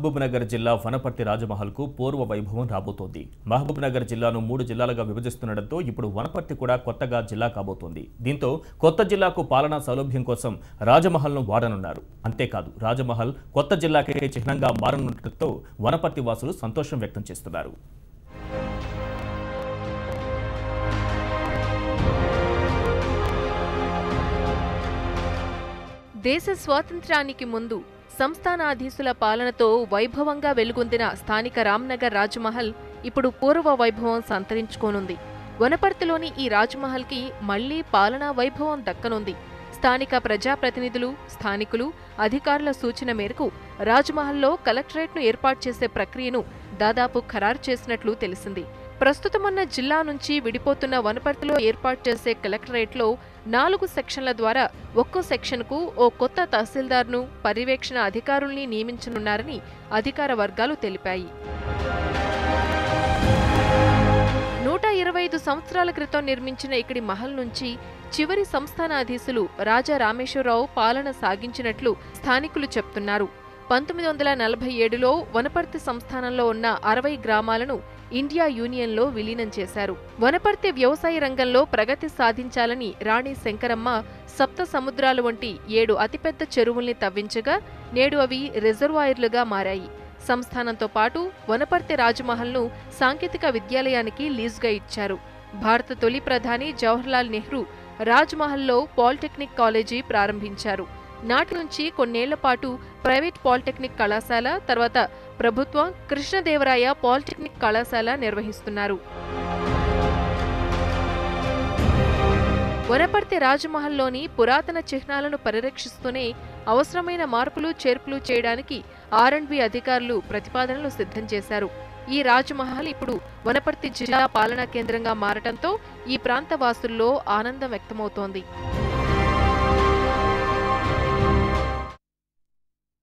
మహబూబ్ నగర్ జిల్లా వనపర్తి రాజమహల్కు పూర్వ వైభవం రాబోతోంది మహబూబ్ నగర్ జిల్లాను మూడు జిల్లాలుగా విభజిస్తుండటంతో ఇప్పుడు వనపర్తి కూడా కొత్తగా జిల్లా కాబోతోంది దీంతో కొత్త జిల్లాకు పాలనా సౌలభ్యం కోసం రాజమహల్ను వాడనున్నారు అంతేకాదు రాజమహల్ కొత్త జిల్లాకే చిహ్నంగా మారనుండటంతో వనపర్తి వాసులు సంతోషం వ్యక్తం చేస్తున్నారు దేశ స్వాతంత్ర్యానికి ముందు సంస్థానాధీశుల పాలనతో వైభవంగా వెలుగొందిన స్థానిక రామ్నగర్ రాజ్మహల్ ఇప్పుడు పూర్వ వైభవం సంతరించుకోనుంది వనపర్తిలోని ఈ రాజ్మహల్కి మళ్లీ పాలనా వైభవం దక్కనుంది స్థానిక ప్రజాప్రతినిధులు స్థానికులు అధికారుల సూచన మేరకు రాజ్మహల్లో కలెక్టరేట్ను ఏర్పాటు చేసే ప్రక్రియను దాదాపు ఖరారు చేసినట్లు తెలిసింది ప్రస్తుతమున్న జిల్లా నుంచి విడిపోతున్న వనపర్తిలో ఏర్పాటు చేసే కలెక్టరేట్లో నాలుగు సెక్షన్ల ద్వారా ఒక్కో సెక్షన్కు ఓ కొత్త తహసీల్దార్ను పర్యవేక్షణ అధికారుల్ని నియమించనున్నారని అధికార వర్గాలు తెలిపాయి నూట ఇరవై ఐదు సంవత్సరాల క్రితం నిర్మించిన ఇక్కడి మహల్ నుంచి చివరి సంస్థానాధీశులు రాజా రామేశ్వరరావు పాలన సాగించినట్లు స్థానికులు చెప్తున్నారు పంతొమ్మిది వందల నలభై ఏడులో వనపర్తి సంస్థానంలో ఉన్న అరవై గ్రామాలను ఇండియా యూనియన్లో విలీనం చేశారు వనపర్తి వ్యవసాయ రంగంలో ప్రగతి సాధించాలని రాణి శంకరమ్మ సప్త సముద్రాలు వంటి ఏడు అతిపెద్ద చెరువుల్ని తవ్వించగా నేడు అవి రిజర్వాయర్లుగా మారాయి సంస్థానంతో పాటు వనపర్తి రాజమహల్ను సాంకేతిక విద్యాలయానికి లీజుగా ఇచ్చారు భారత తొలి ప్రధాని జవహర్లాల్ నెహ్రూ రాజ్మహల్లో పాలిటెక్నిక్ కాలేజీ ప్రారంభించారు నాటి నుంచి కొన్నేళ్ల పాటు ప్రైవేట్ పాలిటెక్నిక్ కళాశాల తర్వాత ప్రభుత్వ కృష్ణదేవరాయ పాలిటెక్నిక్ కళాశాల నిర్వహిస్తున్నారు వనపర్తి రాజమహల్లోని పురాతన చిహ్నాలను పరిరక్షిస్తూనే అవసరమైన మార్పులు చేర్పులు చేయడానికి ఆర్ అండ్ బి అధికారులు ప్రతిపాదనలు సిద్ధం చేశారు ఈ రాజమహల్ ఇప్పుడు వనపర్తి జిల్లా పాలనా కేంద్రంగా మారటంతో ఈ ప్రాంత వాసుల్లో ఆనందం వ్యక్తమవుతోంది